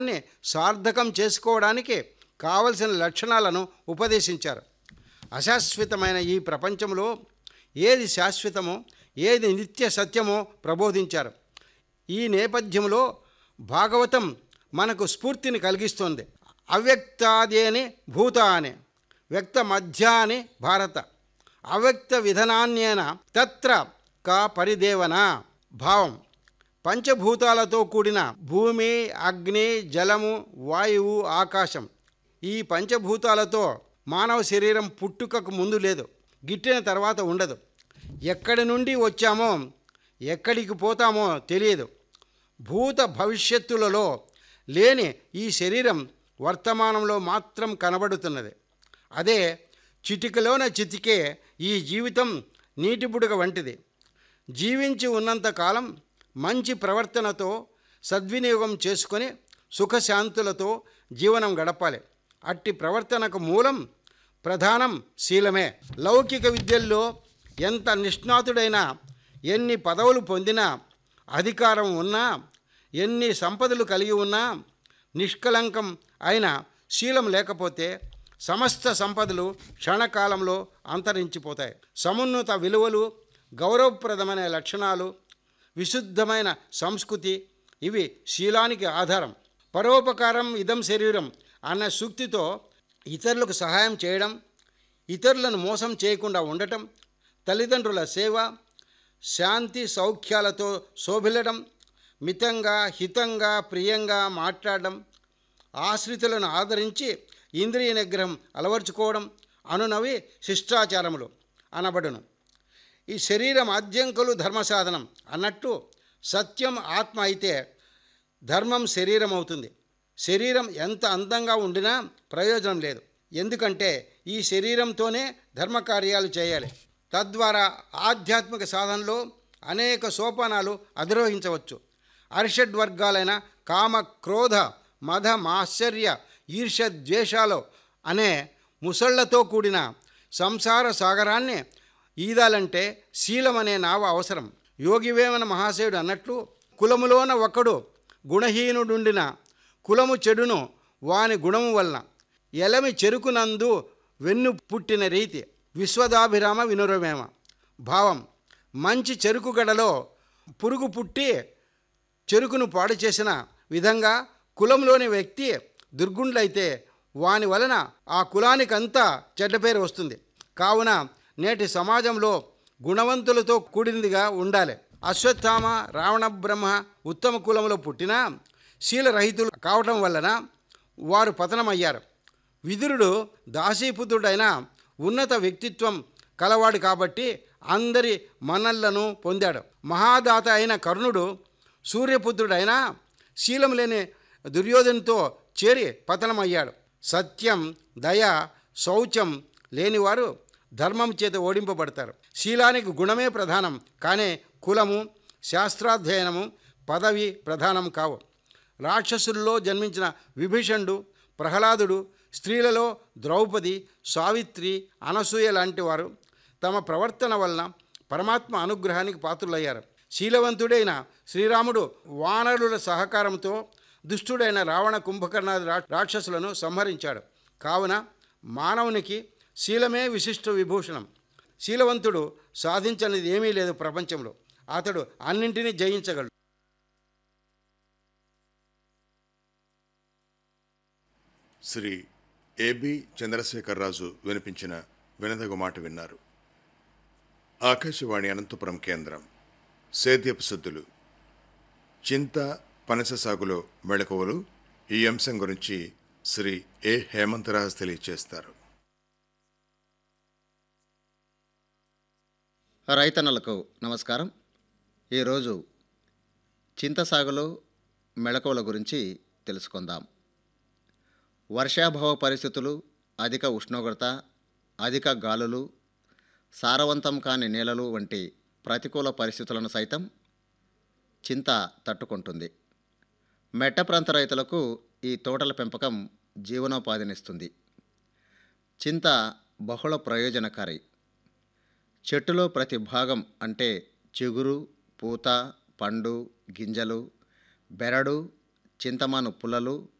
ని సార్థకం చేసుకోవడానికి కావలసిన లక్షణాలను ఉపదేశించారు అశాశ్వతమైన ఈ ప్రపంచంలో ఏది శాశ్వతమో ఏది నిత్య సత్యమో ప్రబోధించారు ఈ నేపథ్యంలో భాగవతం మనకు స్ఫూర్తిని కలిగిస్తోంది అవ్యక్తాది అని భూత అని వ్యక్త మధ్య అని భారత అవ్యక్త విధనాన్యేన తత్ర కా పరిదేవన భావం పంచభూతాలతో కూడిన భూమి అగ్ని జలము వాయువు ఆకాశం ఈ పంచభూతాలతో మానవ శరీరం పుట్టుకకు ముందు లేదు గిట్టిన తర్వాత ఉండదు ఎక్కడి నుండి వచ్చామో ఎక్కడికి పోతామో తెలియదు భూత భవిష్యత్తులలో లేని ఈ శరీరం వర్తమానంలో మాత్రం కనబడుతున్నది అదే చిటికలోన చితికే ఈ జీవితం నీటి బుడగ వంటిది జీవించి ఉన్నంతకాలం మంచి ప్రవర్తనతో సద్వినియోగం చేసుకొని సుఖశాంతులతో జీవనం గడపాలి అట్టి ప్రవర్తనకు మూలం ప్రధానం శీలమే లౌకిక విద్యల్లో ఎంత నిష్ణాతుడైనా ఎన్ని పదవులు పొందినా అధికారం ఉన్నా ఎన్ని సంపదలు కలిగి ఉన్నా నిష్కలంకం అయిన శీలం లేకపోతే సమస్త సంపదలు క్షణకాలంలో అంతరించిపోతాయి సమున్నత విలువలు గౌరవప్రదమైన లక్షణాలు విశుద్ధమైన సంస్కృతి ఇవి శీలానికి ఆధారం పరోపకారం ఇదం శరీరం అన్న సూక్తితో ఇతరులకు సహాయం చేయడం ఇతరులను మోసం చేయకుండా ఉండటం తల్లిదండ్రుల సేవ శాంతి సౌఖ్యాలతో శోభిల్లడం మితంగా హితంగా ప్రియంగా మాట్లాడడం ఆశ్రితులను ఆదరించి ఇంద్రియ నిగ్రహం అలవర్చుకోవడం అనునవి శిష్టాచారములు అనబడును ఈ శరీరం ఆద్యంకులు ధర్మ సాధనం అన్నట్టు సత్యం ఆత్మ అయితే ధర్మం శరీరం అవుతుంది శరీరం ఎంత అందంగా ఉండినా ప్రయోజనం లేదు ఎందుకంటే ఈ శరీరంతోనే ధర్మకార్యాలు చేయాలి తద్వారా ఆధ్యాత్మిక సాధనలో అనేక సోపానాలు అధిరోహించవచ్చు అరిషడ్ వర్గాలైన కామ క్రోధ మద మాశ్చర్య ఈర్ష ద్వేషాలు అనే ముసళ్లతో కూడిన సంసార సాగరాన్ని ఈదాలంటే శీలం అనే నావ అవసరం యోగివేమన మహాశయుడు అన్నట్లు కులములోన ఒకడు గుణహీనుడుండిన కులము చెడును వాని గుణము వలన ఎలమి చెరుకునందు వెన్ను పుట్టిన రీతి విశ్వదాభిరామ వినురమేమ భావం మంచి చెరుకు గడలో పురుగు పుట్టి చెరుకును పాడు చేసిన విధంగా కులంలోని వ్యక్తి దుర్గుండ్లైతే వాని వలన ఆ కులానికంతా చెడ్డ పేరు వస్తుంది కావున నేటి సమాజంలో గుణవంతులతో కూడినదిగా ఉండాలి అశ్వత్థామ రావణ బ్రహ్మ ఉత్తమ కులంలో పుట్టినా శీలరహితులు కావటం వలన వారు పతనమయ్యారు విదురుడు దాసీపుత్రుడైన ఉన్నత వ్యక్తిత్వం కలవాడు కాబట్టి అందరి మన్నళ్లను పొందాడు మహాదాత అయిన కర్ణుడు సూర్యపుత్రుడైన శీలం లేని దుర్యోధనతో చేరి పతనమయ్యాడు సత్యం దయ శౌచం లేనివారు ధర్మం చేత ఓడింపబడతారు శీలానికి గుణమే ప్రధానం కానీ కులము శాస్త్రాధ్యయనము పదవి ప్రధానం కావు రాక్షసుల్లో జన్మించిన విభీషణుడు ప్రహ్లాదుడు స్త్రీలలో ద్రౌపది సావిత్రి అనసూయ లాంటి వారు తమ ప్రవర్తన వలన పరమాత్మ అనుగ్రహానికి పాత్రులయ్యారు శీలవంతుడైన శ్రీరాముడు వానరుల సహకారంతో దుష్టుడైన రావణ కుంభకర్ణాది రా రాక్షసులను సంహరించాడు కావున మానవునికి శీలమే విశిష్ట విభూషణం శీలవంతుడు సాధించనిది ఏమీ లేదు ప్రపంచంలో అతడు అన్నింటినీ జయించగలడు శ్రీ ఏబి చంద్రశేఖరరాజు వినిపించిన వినదగు మాట విన్నారు ఆకాశవాణి అనంతపురం కేంద్రం సేద్యపు సద్దులు చింత పనస సాగులో మెళకువలు ఈ అంశం గురించి శ్రీ ఏ హేమంతరాజ్ తెలియచేస్తారు రైతన్నలకు నమస్కారం ఈరోజు చింత సాగులో మెళకువల గురించి తెలుసుకుందాం వర్షాభావ పరిస్థితులు అధిక ఉష్ణోగ్రత అధిక గాలులు సారవంతం కాని నేలలు వంటి ప్రతికూల పరిస్థితులను సైతం చింత తట్టుకుంటుంది మెట్ట ప్రాంత రైతులకు ఈ తోటల పెంపకం జీవనోపాధినిస్తుంది చింత బహుళ ప్రయోజనకారి చెట్టులో ప్రతి భాగం అంటే చిగురు పూత పండు గింజలు బెరడు చింతమాను పుల్లలు